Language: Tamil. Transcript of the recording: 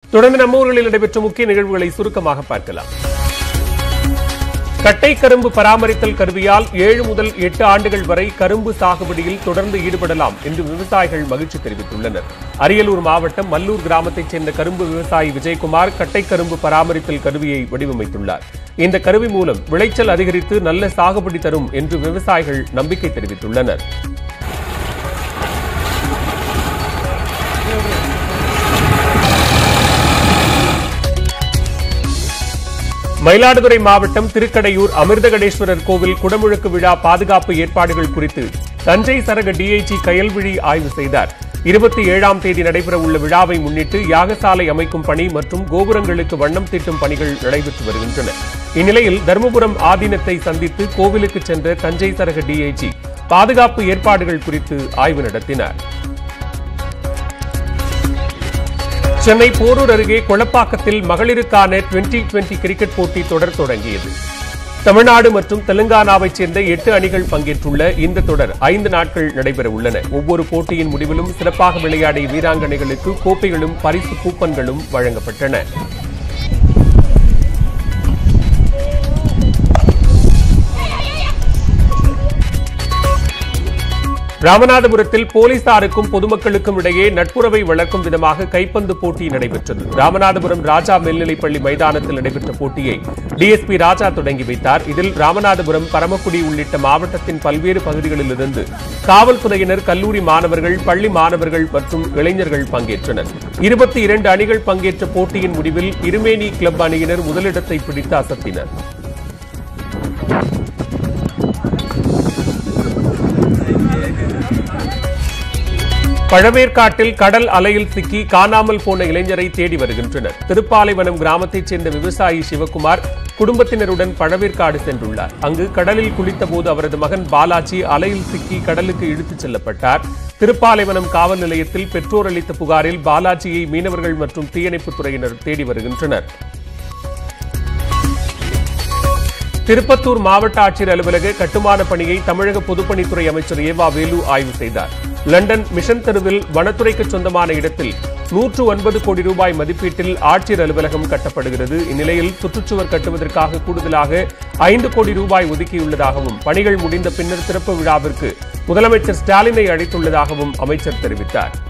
தொடர்ந்து நம்ம ஊர்களில் நடைபெற்ற முக்கிய நிகழ்வுகளை சுருக்கமாக பார்க்கலாம் கட்டை கரும்பு பராமரித்தல் கருவியால் ஏழு முதல் எட்டு ஆண்டுகள் வரை கரும்பு சாகுபடியில் தொடர்ந்து ஈடுபடலாம் என்று விவசாயிகள் மகிழ்ச்சி தெரிவித்துள்ளனர் அரியலூர் மாவட்டம் மல்லூர் கிராமத்தைச் சேர்ந்த கரும்பு விவசாயி விஜயகுமார் கட்டை கரும்பு பராமரித்தல் கருவியை வடிவமைத்துள்ளார் இந்த கருவி மூலம் விளைச்சல் அதிகரித்து நல்ல சாகுபடி தரும் என்று விவசாயிகள் நம்பிக்கை தெரிவித்துள்ளனர் மயிலாடுதுறை மாவட்டம் திருக்கடையூர் அமிர்தகடேஸ்வரர் கோவில் குடமுழுக்கு விழா பாதுகாப்பு ஏற்பாடுகள் குறித்து தஞ்சை சரக டிஐஜி கயல்விழி ஆய்வு செய்தார் இருபத்தி ஏழாம் தேதி நடைபெறவுள்ள விழாவை முன்னிட்டு யாகசாலை அமைக்கும் பணி மற்றும் கோபுரங்களுக்கு வண்ணம் தீட்டும் பணிகள் நடைபெற்று வருகின்றன இந்நிலையில் தருமபுரம் ஆதீனத்தை சந்தித்து கோவிலுக்கு சென்ற தஞ்சை சரக டிஐஜி பாதுகாப்பு ஏற்பாடுகள் குறித்து ஆய்வு நடத்தினார் சென்னை போரூர் அருகே கொளப்பாக்கத்தில் மகளிருக்கான டுவெண்டி டுவெண்டி கிரிக்கெட் போட்டி தொடர் தொடங்கியது தமிழ்நாடு மற்றும் தெலுங்கானாவைச் சேர்ந்த எட்டு அணிகள் பங்கேற்றுள்ள இந்த தொடர் ஐந்து நாட்கள் நடைபெற உள்ளன ஒவ்வொரு போட்டியின் முடிவிலும் சிறப்பாக விளையாடிய வீராங்கனைகளுக்கு கோப்பைகளும் பரிசு கூப்பன்களும் வழங்கப்பட்டன ராமநாதபுரத்தில் போலீசாருக்கும் பொதுமக்களுக்கும் இடையே நட்புறவை வளர்க்கும் விதமாக கைப்பந்து போட்டி நடைபெற்றது ராமநாதபுரம் ராஜா மேல்நிலைப்பள்ளி மைதானத்தில் நடைபெற்ற போட்டியை டிஎஸ்பி ராஜா தொடங்கி வைத்தார் இதில் ராமநாதபுரம் பரமக்குடி உள்ளிட்ட மாவட்டத்தின் பல்வேறு பகுதிகளிலிருந்து காவல்துறையினர் கல்லூரி மாணவர்கள் பள்ளி மாணவர்கள் மற்றும் இளைஞர்கள் பங்கேற்றனர் இருபத்தி இரண்டு அணிகள் பங்கேற்ற போட்டியின் முடிவில் இருமேனி கிளப் அணியினர் முதலிடத்தை பிடித்து அசத்தினர் பழவேற்காட்டில் கடல் அலையில் சிக்கி காணாமல் போன இளைஞரை தேடி வருகின்றனர் திருப்பாலைவனம் கிராமத்தைச் சேர்ந்த விவசாயி சிவகுமார் குடும்பத்தினருடன் பழவேற்காடு சென்றுள்ளார் அங்கு கடலில் குளித்தபோது அவரது மகன் பாலாஜி அலையில் சிக்கி கடலுக்கு இழுத்துச் செல்லப்பட்டார் திருப்பாலைவனம் காவல் நிலையத்தில் பெற்றோர் அளித்த புகாரில் பாலாஜியை மீனவர்கள் மற்றும் தீயணைப்புத் துறையினர் தேடி வருகின்றனர் திருப்பத்தூர் மாவட்ட ஆட்சியர் அலுவலக கட்டுமான பணியை தமிழக பொதுப்பணித்துறை அமைச்சர் ஏவா வேலு ஆய்வு செய்தார் லண்டன் மிஷன் தெருவில் வனத்துறைக்கு சொந்தமான இடத்தில் நூற்று ஒன்பது கோடி ரூபாய் மதிப்பீட்டில் ஆட்சியர் அலுவலகம் கட்டப்படுகிறது இந்நிலையில் சுற்றுச்சுவர் கட்டுவதற்காக கூடுதலாக ஐந்து கோடி ரூபாய் ஒதுக்கியுள்ளதாகவும் பணிகள் முடிந்த பின்னர் திறப்பு விழாவிற்கு முதலமைச்சர் ஸ்டாலினை அழைத்துள்ளதாகவும் அமைச்சர் தெரிவித்தார்